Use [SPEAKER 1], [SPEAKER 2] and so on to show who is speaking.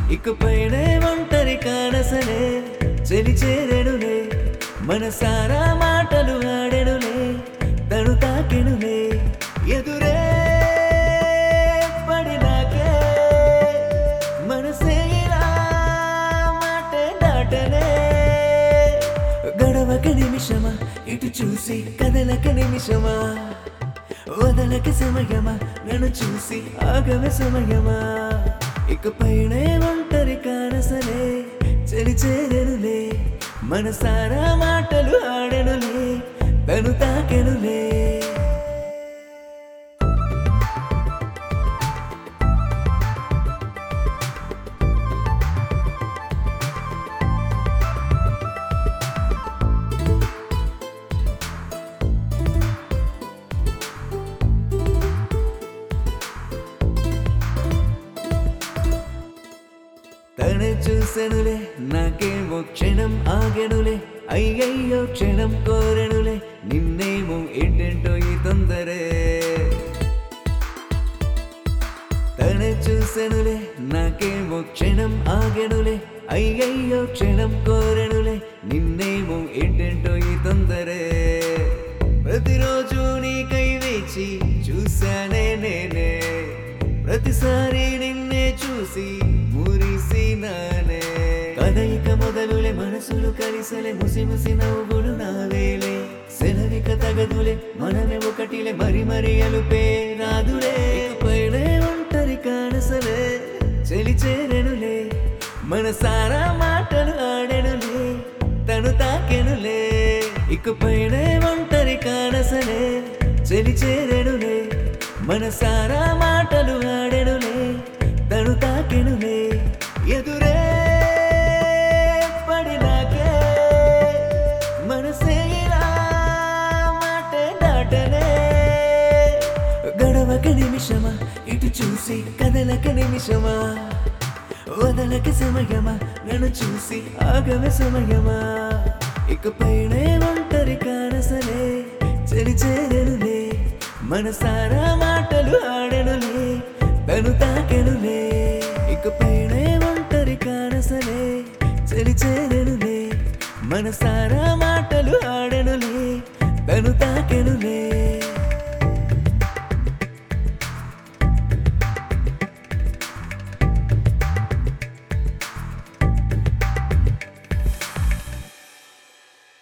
[SPEAKER 1] ఇకపైనే ఒంటరి కానసలే చెలి చేరెనులే మనసారా మాటలు ఆడెనులే తను తాకెనులే ఎదురే పడినాకే మనసే ఇలా మాటే దాటనే గడవక నిమిషమా ఇటు చూసి కదలక నిమిషమా వదలక సమయమా నన్ను చూసి ఆగవ సమయమా ఇకపైనే ఒంటరి కానసలే చెలి చేరెనులే మనసారా మాటలు ఆడెనులే తను తాకెనులే తనే చూసెనులే నాకేమో క్షణం ఆగెనులే అయ్యయ్యో క్షణం కోరెనులే నిన్నేమో ఏంటేంటో ఈ తొందరే తనే చూసెనులే నాకేమో క్షణం ఆగెనులే అయ్యయ్యో క్షణం కోరెనులే నిన్నేమో ఏంటేంటో ఈ తొందరే ప్రతిరోజు నీకై వేచి చూశానే నేనే ప్రతిసారి నిన్నే చూసి మురిసినానే కదయిక మొదలులే మనసులు కలిసలే ముసి ముసి నవ్వులు నావేలే సెలవిక తగదులే మనమే ఒకటిలే మరి మరి అలుపే రాదులే పైనే ఒంటరి కానసలే చెలి చేరెనులే మనసారా మాటలు ఆడెనులే తను తాకెనులే ఇకపైనే ఒంటరి కానసలే చెలి చేరెనులే మనసారా మాటలు ఆడెనులే తను తాకెనులే ఎదురే పడినాకే మనసే ఇలా మాటే దాటనే గడవక నిమిషమా ఇటు చూసి కదలక నిమిషమా వదలక సమయమా నన్ను చూసి ఆగవ సమయమా ఇకపైనే ఒంటరి కానసలే చెలి చేరెనులే మనసారా మాటలు ఆడెనులే తను తాకెనులే ఇకపైనే ఒంటరి కానసలే చెలి చేరెనులే మనసారా మాటలు